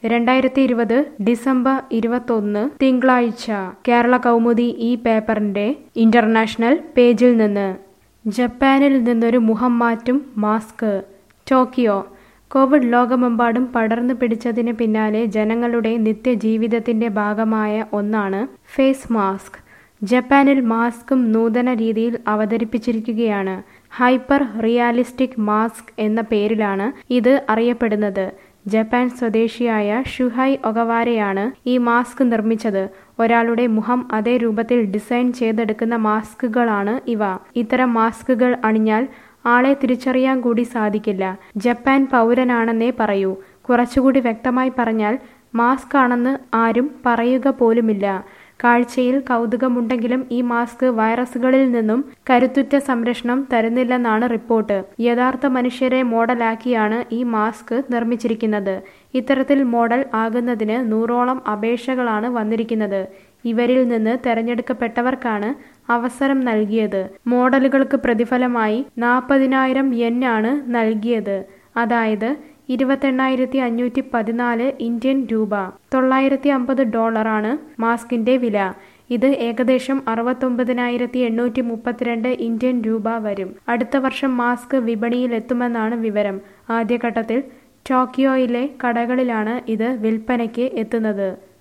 രണ്ടായിരത്തി ഇരുപത് ഡിസംബർ ഇരുപത്തൊന്ന് തിങ്കളാഴ്ച കേരള കൗമുദി ഈ പേപ്പറിന്റെ ഇന്റർനാഷണൽ പേജിൽ നിന്ന് ജപ്പാനിൽ നിന്നൊരു മുഖം മാറ്റും മാസ്ക് ടോക്കിയോ കോവിഡ് ലോകമെമ്പാടും പടർന്നു പിടിച്ചതിന് പിന്നാലെ ജനങ്ങളുടെ നിത്യജീവിതത്തിന്റെ ഭാഗമായ ഒന്നാണ് ഫേസ് മാസ്ക് ജപ്പാനിൽ മാസ്കും നൂതന രീതിയിൽ അവതരിപ്പിച്ചിരിക്കുകയാണ് ഹൈപ്പർ റിയാലിസ്റ്റിക് മാസ്ക് എന്ന പേരിലാണ് ഇത് അറിയപ്പെടുന്നത് ജപ്പാൻ സ്വദേശിയായ ഷുഹൈ ഒഗവാരയാണ് ഈ മാസ്ക് നിർമ്മിച്ചത് ഒരാളുടെ മുഖം അതേ രൂപത്തിൽ ഡിസൈൻ ചെയ്തെടുക്കുന്ന മാസ്കുകളാണ് ഇവ ഇത്തരം മാസ്കുകൾ അണിഞ്ഞാൽ ആളെ തിരിച്ചറിയാൻ കൂടി സാധിക്കില്ല ജപ്പാൻ പൗരനാണെന്നേ പറയൂ കുറച്ചുകൂടി വ്യക്തമായി പറഞ്ഞാൽ മാസ്ക് ആണെന്ന് ആരും പറയുക പോലുമില്ല കാഴ്ചയിൽ കൗതുകമുണ്ടെങ്കിലും ഈ മാസ്ക് വൈറസുകളിൽ നിന്നും കരുത്തുറ്റ സംരക്ഷണം തരുന്നില്ലെന്നാണ് റിപ്പോർട്ട് യഥാർത്ഥ മനുഷ്യരെ മോഡലാക്കിയാണ് ഈ മാസ്ക് നിർമ്മിച്ചിരിക്കുന്നത് ഇത്തരത്തിൽ മോഡൽ ആകുന്നതിന് നൂറോളം അപേക്ഷകളാണ് വന്നിരിക്കുന്നത് ഇവരിൽ നിന്ന് തെരഞ്ഞെടുക്കപ്പെട്ടവർക്കാണ് അവസരം നൽകിയത് മോഡലുകൾക്ക് പ്രതിഫലമായി നാൽപ്പതിനായിരം യെന്നാണ് നൽകിയത് അതായത് ഇരുപത്തെണ്ണായിരത്തി അഞ്ഞൂറ്റി പതിനാല് ഇന്ത്യൻ രൂപ തൊള്ളായിരത്തി അമ്പത് ഡോളറാണ് മാസ്കിന്റെ വില ഇത് ഏകദേശം അറുപത്തൊമ്പതിനായിരത്തി എണ്ണൂറ്റി മുപ്പത്തിരണ്ട് ഇന്ത്യൻ രൂപ വരും അടുത്ത വർഷം മാസ്ക് വിപണിയിലെത്തുമെന്നാണ് വിവരം ആദ്യഘട്ടത്തിൽ ടോക്കിയോയിലെ കടകളിലാണ് ഇത് വിൽപ്പനയ്ക്ക് എത്തുന്നത്